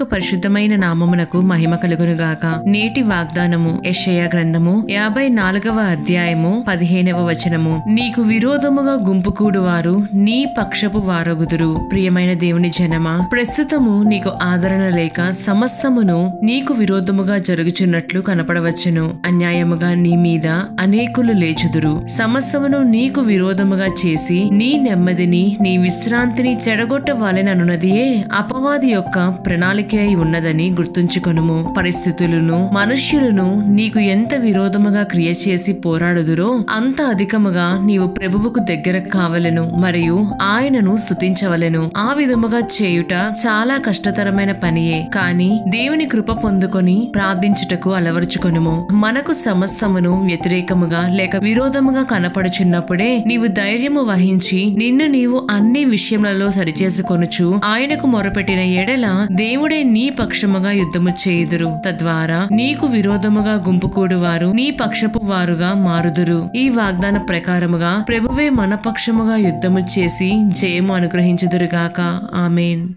యొక్క పరిశుద్ధమైన నామమునకు మహిమ కలుగునుగాక నేటి వాగ్దానము యెషయా గ్రంథము యాభై నాలుగవ అధ్యాయము పదిహేనవ వచనము నీకు విరోధముగా గుంపుకూడు వారు నీ పక్షపు వారగుదురు ప్రియమైన దేవుని జనమా ప్రస్తుతము నీకు ఆదరణ లేక సమస్తమును నీకు విరోధముగా జరుగుచున్నట్లు కనపడవచ్చును అన్యాయముగా నీ మీద అనేకులు లేచుదురు సమస్తమును నీకు విరోధముగా చేసి నీ నెమ్మదిని నీ విశ్రాంతిని చెడగొట్టవాలెననున్నదియే అపవాది యొక్క ప్రణాళిక అయి ఉన్నదని గుర్తుంచుకొనుము పరిస్థితులను మనుష్యులను నీకు ఎంత విరోధముగా క్రియ చేసి పోరాడుదురో అంత అధికముగా నీవు ప్రభువుకు దగ్గర కావలెను మరియు ఆయనను స్తుతించవలెను ఆ విధముగా చేయుట చాలా కష్టతరమైన పనియే కాని దేవుని కృప పొందుకొని ప్రార్థించుటకు అలవరుచుకొనుము మనకు సమస్తమును వ్యతిరేకముగా లేక విరోధముగా కనపడుచున్నప్పుడే నీవు ధైర్యము వహించి నిన్ను నీవు అన్ని విషయములలో సరిచేసుకొనుచు ఆయనకు మొరపెట్టిన ఎడల దేవుడే నీ పక్షముగా యుద్ధము చేయుదురు తద్వారా నీకు విరోధముగా గుంపుకూడు వారు నీ పక్షపు వారుగా మారుదురు ఈ వాగ్దాన ప్రకారముగా ప్రభువే మన పక్షముగా యుద్ధము చేసి జయము అనుగ్రహించుదురుగాక ఆమెన్